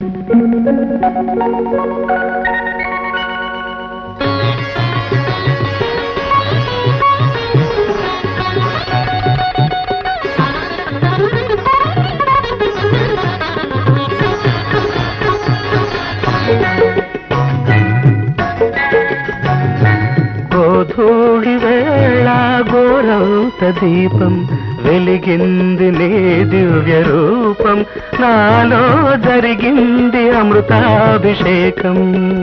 గోధూళి వేళ గోరౌత దీపం వెలిగింది నీ దివ్య రూపం నాలో జరిగింది అమృతాభిషేకం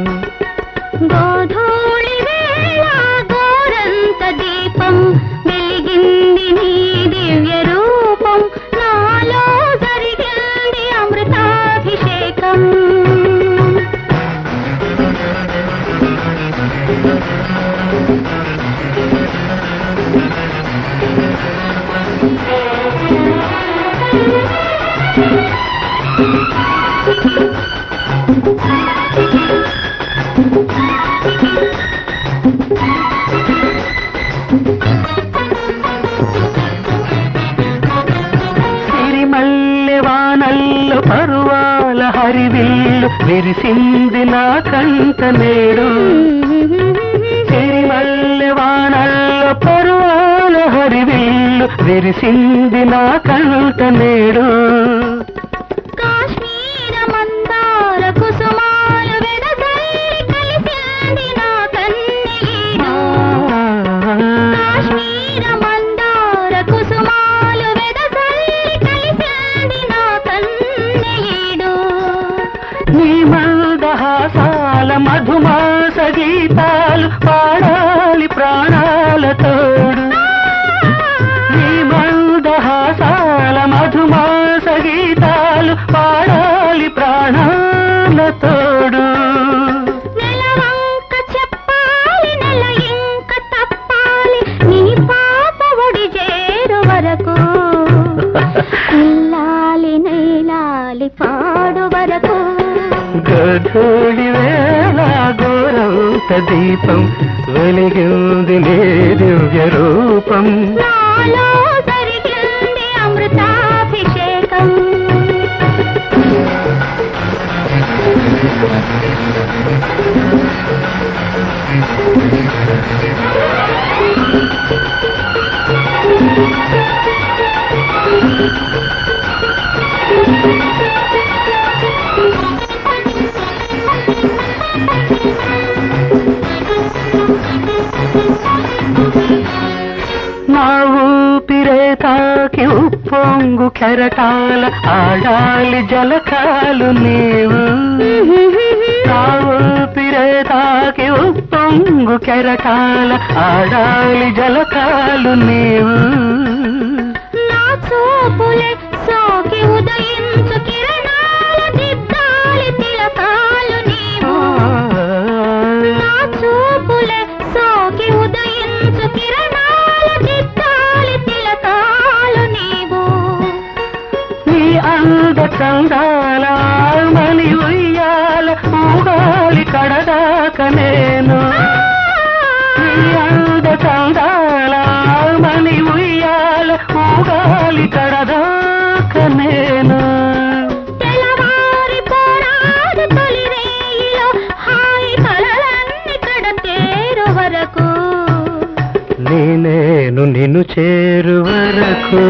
గోధూళి వేళ గోరంత దీపం వెలిగింది నీ దివ్య రూపం నాలో జరిగింది అమృతాభిషేకం సిరిమల్లె వానల్లో పరువాల హరివిల్లు విరిసింది నా కంట నేడు సిరిమల్లె వానల్లో పరువాల హరివిల్లు విరిసింది నా కంట నేడు కాశ్మీర మందార కుసుమాలు వెదజల్లి కలిసింది నా కన్నీడు కాశ్మీర మందార కుసుమాలు వెదజల్లి కలిసింది నా కన్నీడు నీ మందహాసాల మధుమాస గీతాలు పాడాలి ప్రాణాల తోడు నీ మందహాసాల మధుమాస గీతాలు పాడాలి ప్రాణాల తోడు నెలవంక చెప్పాలి నెల ఇంక తప్పాలి నీ పాప ఒడి చేరు వరకు ఇల్లాలి నైలాలి పాడు వరకు గధూళి వేళ గోరౌత దీపం వెలిగింది నీ దివ్య రూపం నాలో జరిగింది అమృతాభిషేకం నా ఊపిరే తాకి ఉప్పొంగు కెరటాల ఆడాలి జలకాలు నీవు నా ఊపిరే తాకి ఉప్పొంగు కెరటాల ఆడాలి జలకాలు నీవు నా చూపులే సోకి ఉదయించు కిరణాల దిద్దాలి తిలకాలు నీవు నా చూపులే సోకి ఉదయించు కిరణాల దిద్దాలి తిలకాలు నీవు నీ అంద చందాల మలి ఉయ్యాల ఊగాలి కడదాక నేను నీ అంద చందాల మలి ఉయ్యాల ఊగాలి కడదాక నేను తెల్లవారి పోరాడు తొలి రేయిలో హాయి కలలన్నీ కడతేరు వరకు నీ నేను నిన్ను చేరు వరకు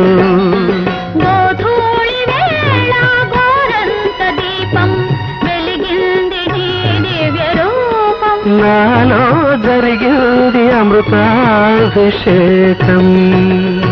గోధూళి వేళ గోరంత దీపం వెలిగింది నీ దివ్య రూపం నాలో జరిగింది అమృతాభిషేకం